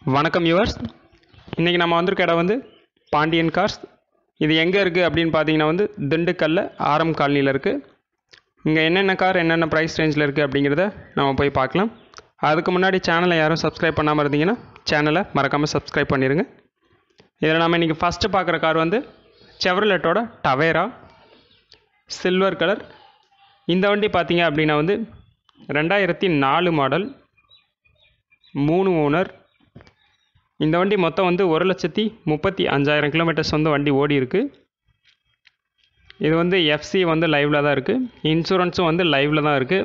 வணக்கம் யுவர்ஸ் இன்றைக்கி நம்ம வந்திருக்க இடம் வந்து பாண்டியன் கார்ஸ் இது எங்கே இருக்குது அப்படின்னு பார்த்தீங்கன்னா வந்து திண்டுக்கல்ல ஆரம் காலனியில் இருக்குது இங்கே என்னென்ன கார் என்னென்ன ப்ரைஸ் ரேஞ்சில் இருக்குது அப்படிங்கிறத நம்ம போய் பார்க்கலாம் அதுக்கு முன்னாடி சேனலை யாரும் சப்ஸ்கிரைப் பண்ணாமல் இருந்தீங்கன்னா சேனலை மறக்காமல் சப்ஸ்கிரைப் பண்ணிடுங்க இதில் நம்ம இன்றைக்கி ஃபஸ்ட்டு பார்க்குற கார் வந்து செவர்லெட்டோட டவேரா சில்வர் கலர் இந்த வண்டி பார்த்தீங்க அப்படின்னா வந்து ரெண்டாயிரத்தி நாலு மாடல் மூணு ஓனர் இந்த வண்டி மொத்தம் வந்து ஒரு லட்சத்தி முப்பத்தி அஞ்சாயிரம் கிலோமீட்டர்ஸ் வந்து வண்டி ஓடி இருக்கு இது வந்து எஃப்சி வந்து லைவில் தான் இருக்குது இன்சூரன்ஸும் வந்து லைவில் தான் இருக்குது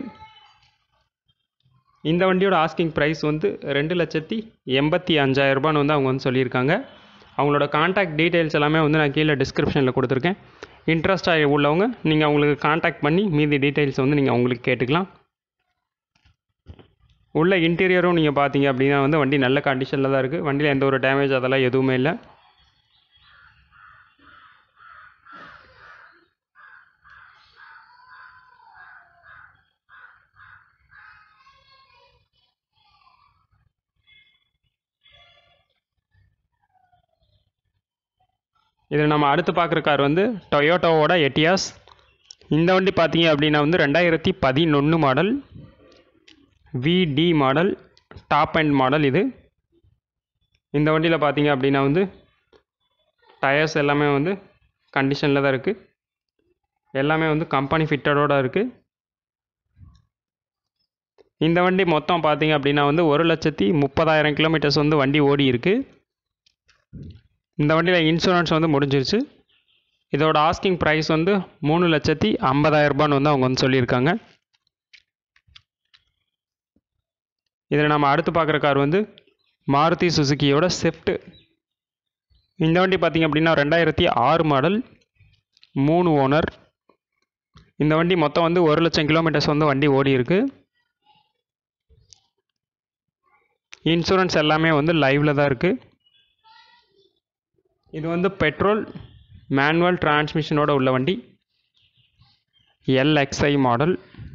இந்த வண்டியோட ஆஸ்கிங் ப்ரைஸ் வந்து ரெண்டு லட்சத்தி எண்பத்தி அஞ்சாயிரம் ரூபான்னு வந்து அவங்க வந்து சொல்லியிருக்காங்க அவங்களோட காண்டாக்ட் டீட்டெயில்ஸ் எல்லாமே வந்து நான் கீழே டிஸ்கிரிப்ஷனில் கொடுத்துருக்கேன் இன்ட்ரெஸ்டாக உள்ளவங்க நீங்கள் அவங்களுக்கு காண்டாக்ட் பண்ணி மீதி டீட்டெயில்ஸ் வந்து நீங்கள் அவங்களுக்கு கேட்டுக்கலாம் உள்ள இன்டீரியரும் நீங்கள் பார்த்தீங்க அப்படின்னா வந்து வண்டி நல்ல கண்டிஷனில் தான் இருக்குது வண்டியில் எந்த ஒரு டேமேஜ் அதெல்லாம் எதுவுமே இல்லை இதில் நம்ம அடுத்து பார்க்குற கார் வந்து டொயோட்டோவோட எட்டியாஸ் இந்த வண்டி பார்த்தீங்க அப்படின்னா வந்து ரெண்டாயிரத்தி பதினொன்று மாடல் விடி மாடல் டாப் அண்ட் மாடல் இது இந்த வண்டியில் பார்த்தீங்க அப்படின்னா வந்து டயர்ஸ் எல்லாமே வந்து கண்டிஷனில் தான் இருக்குது எல்லாமே வந்து கம்பெனி ஃபிட்டடோட இருக்குது இந்த வண்டி மொத்தம் பார்த்தீங்க அப்படின்னா வந்து ஒரு லட்சத்தி முப்பதாயிரம் கிலோமீட்டர்ஸ் வந்து வண்டி ஓடி இருக்குது இந்த வண்டியில் இன்சூரன்ஸ் வந்து முடிஞ்சிருச்சு இதோட ஆஸ்கிங் ப்ரைஸ் வந்து மூணு லட்சத்தி ஐம்பதாயிரம் ரூபான்னு வந்து அவங்க வந்து சொல்லியிருக்காங்க இதில் நம்ம அடுத்து பார்க்குற கார் வந்து மாருதி சுசுக்கியோட ஸ்விஃப்ட் இந்த வண்டி பார்த்திங்க அப்படின்னா ரெண்டாயிரத்தி ஆறு மாடல் மூணு ஓனர் இந்த வண்டி மொத்தம் வந்து ஒரு லட்சம் கிலோமீட்டர்ஸ் வந்து வண்டி ஓடி இருக்கு இன்சூரன்ஸ் எல்லாமே வந்து லைவில் தான் இருக்குது இது வந்து பெட்ரோல் மேனுவல் டிரான்ஸ்மிஷனோட உள்ள வண்டி எல்எக்ஸ்ஐ மாடல்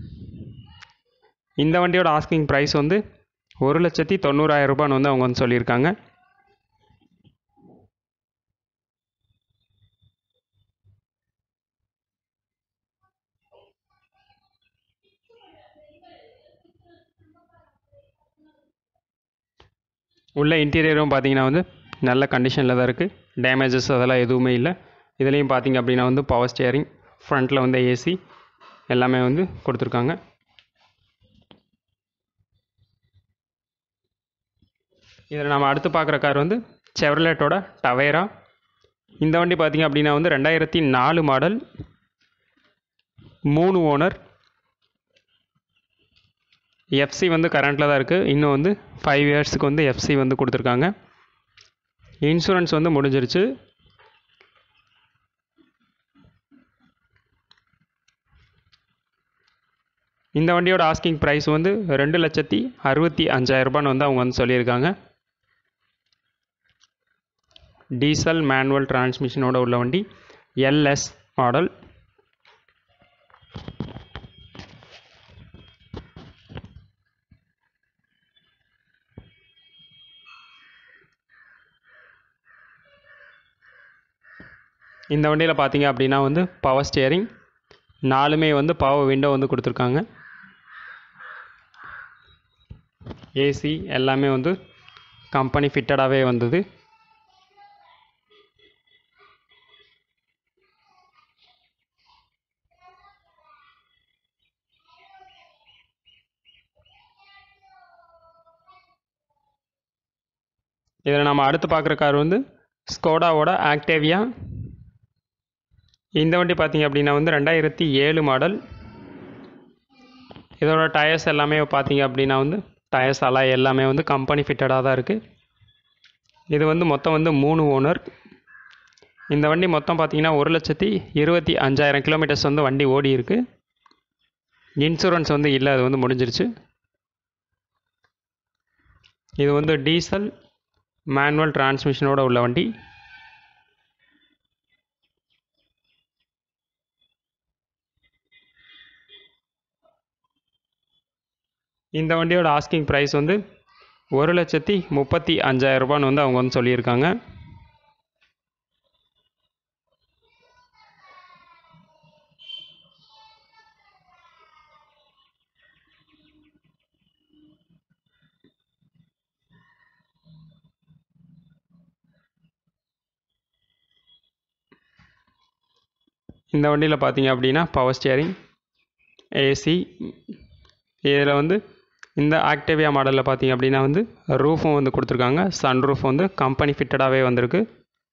இந்த வண்டியோட ஆஸ்கிங் ப்ரைஸ் வந்து ஒரு லட்சத்தி தொண்ணூறாயிரம் ரூபான்னு வந்து அவங்க வந்து சொல்லியிருக்காங்க உள்ள இன்டீரியரும் பார்த்தீங்கன்னா வந்து நல்ல கண்டிஷனில் தான் இருக்குது டேமேஜஸ் அதெல்லாம் எதுவுமே இல்லை இதுலேயும் பார்த்தீங்க அப்படின்னா வந்து பவர் ஸ்டியரிங் ஃப்ரண்ட்டில் வந்து ஏசி எல்லாமே வந்து கொடுத்துருக்காங்க இதில் நம்ம அடுத்து பார்க்குற கார் வந்து செவர்லெட்டோட டவேரா இந்த வண்டி பார்த்தீங்க அப்படின்னா வந்து ரெண்டாயிரத்தி நாலு மாடல் மூணு ஓனர் எஃப்சி வந்து கரண்ட்டில் தான் இருக்குது இன்னும் வந்து ஃபைவ் இயர்ஸுக்கு வந்து எஃப்சி வந்து கொடுத்துருக்காங்க இன்சூரன்ஸ் வந்து முடிஞ்சிருச்சு இந்த வண்டியோட ஆஸ்கிங் ப்ரைஸ் வந்து ரெண்டு லட்சத்தி அறுபத்தி அஞ்சாயிரம் ரூபான்னு வந்து அவங்க வந்து சொல்லியிருக்காங்க டீசல் மேனுவல் டிரான்ஸ்மிஷனோட உள்ள வண்டி எல்எஸ் மாடல் இந்த வண்டியில் பார்த்தீங்க அப்படின்னா வந்து பவர் ஸ்டியரிங் நாலுமே வந்து பவர் விண்டோ வந்து கொடுத்துருக்காங்க ஏசி எல்லாமே வந்து கம்பெனி ஃபிட்டடாகவே வந்தது இதில் நம்ம அடுத்து பார்க்குற கார் வந்து ஸ்கோடாவோட ஆக்டேவியா இந்த வண்டி பார்த்தீங்க அப்படின்னா வந்து ரெண்டாயிரத்தி ஏழு மாடல் இதோட டயர்ஸ் எல்லாமே பார்த்தீங்க அப்படின்னா வந்து டயர்ஸ் அலாய் எல்லாமே வந்து கம்பெனி ஃபிட்டடாக தான் இருக்குது இது வந்து மொத்தம் வந்து மூணு ஓனர் இந்த வண்டி மொத்தம் பார்த்தீங்கன்னா ஒரு லட்சத்தி இருபத்தி அஞ்சாயிரம் கிலோமீட்டர்ஸ் வந்து வண்டி ஓடி இருக்கு இன்சூரன்ஸ் வந்து இல்லை அது வந்து முடிஞ்சிருச்சு இது வந்து டீசல் மேனுவல் டிரான்ஸ்மிஷனோட உள்ள வண்டி இந்த வண்டியோட ஆஸ்கிங் ப்ரைஸ் வந்து ஒரு லட்சத்தி முப்பத்தி அஞ்சாயிரம் ரூபான்னு வந்து அவங்க வந்து சொல்லியிருக்காங்க இந்த வண்டியில் பார்த்தீங்க அப்படின்னா பவர் ஸ்டியரிங் ஏசி இதில் வந்து இந்த ஆக்டிவியா மாடலில் பார்த்தீங்க அப்படின்னா வந்து ரூஃபும் வந்து கொடுத்துருக்காங்க சன் ரூஃப் வந்து கம்பெனி ஃபிட்டடாகவே வந்திருக்கு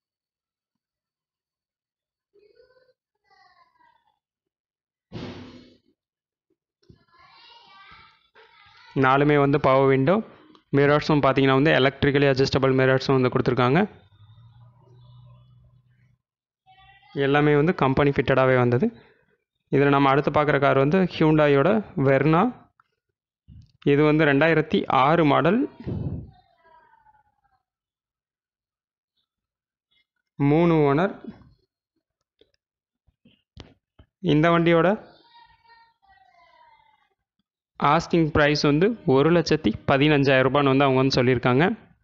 நாலுமே வந்து பவர் விண்டோ மிரர்ஸும் பார்த்தீங்கன்னா வந்து எலக்ட்ரிக்கலி அட்ஜஸ்டபிள் மிரர்ஸும் வந்து கொடுத்துருக்காங்க எல்லாமே வந்து கம்பெனி ஃபிட்டடாகவே வந்தது இதில் நம்ம அடுத்து பார்க்குற கார் வந்து ஹியூண்டாயோட வெர்னா இது வந்து ரெண்டாயிரத்தி ஆறு மாடல் மூணு ஓனர் இந்த வண்டியோட ஆஸ்கிங் ப்ரைஸ் வந்து ஒரு லட்சத்தி பதினஞ்சாயிரம் ரூபான்னு வந்து அவங்க வந்து சொல்லியிருக்காங்க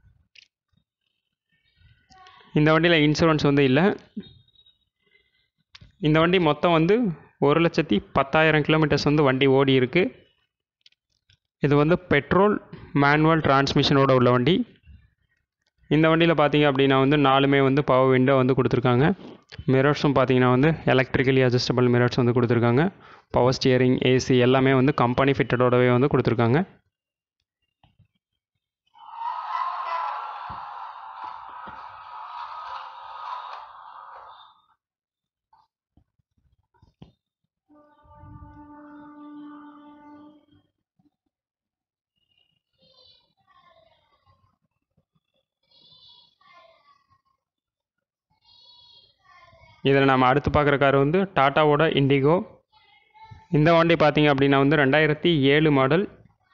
இந்த வண்டியில் இன்சூரன்ஸ் வந்து இல்லை இந்த வண்டி மொத்தம் வந்து ஒரு லட்சத்தி பத்தாயிரம் கிலோமீட்டர்ஸ் வந்து வண்டி ஓடி இருக்கு இது வந்து பெட்ரோல் மேனுவல் டிரான்ஸ்மிஷனோட உள்ள வண்டி இந்த வண்டியில் பார்த்தீங்க அப்படின்னா வந்து நாலுமே வந்து பவர் விண்டோ வந்து கொடுத்துருக்காங்க மிரர்ஸும் பார்த்தீங்கன்னா வந்து எலக்ட்ரிக்கலி அட்ஜஸ்டபிள் மிரர்ஸ் வந்து கொடுத்துருக்காங்க பவர் ஸ்டியரிங் ஏசி எல்லாமே வந்து கம்பெனி ஃபிட்டடோடவே வந்து கொடுத்துருக்காங்க இதில் நம்ம அடுத்து பார்க்குற கார் வந்து டாட்டாவோட இண்டிகோ இந்த வண்டி பார்த்தீங்க அப்படின்னா வந்து ரெண்டாயிரத்தி ஏழு மாடல்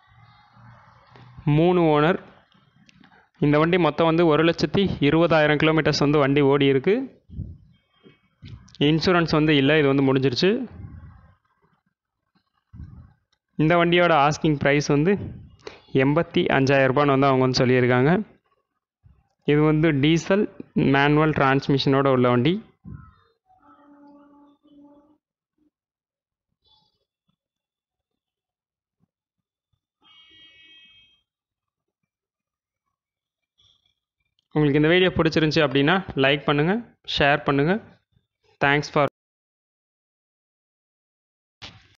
மூணு ஓனர் இந்த வண்டி மொத்தம் வந்து ஒரு லட்சத்தி இருபதாயிரம் கிலோமீட்டர்ஸ் வந்து வண்டி ஓடி இருக்கு இன்சூரன்ஸ் வந்து இல்லை இது வந்து முடிஞ்சிருச்சு இந்த வண்டியோட ஆஸ்கிங் ப்ரைஸ் வந்து எண்பத்தி அஞ்சாயிரரூபான்னு வந்து அவங்க வந்து சொல்லியிருக்காங்க இது வந்து டீசல் மேனுவல் டிரான்ஸ்மிஷனோட உள்ள வண்டி உங்களுக்கு இந்த வீடியோ பிடிச்சிருந்துச்சி அப்படின்னா லைக் பண்ணுங்கள் ஷேர் பண்ணுங்கள் தேங்க்ஸ் ஃபார்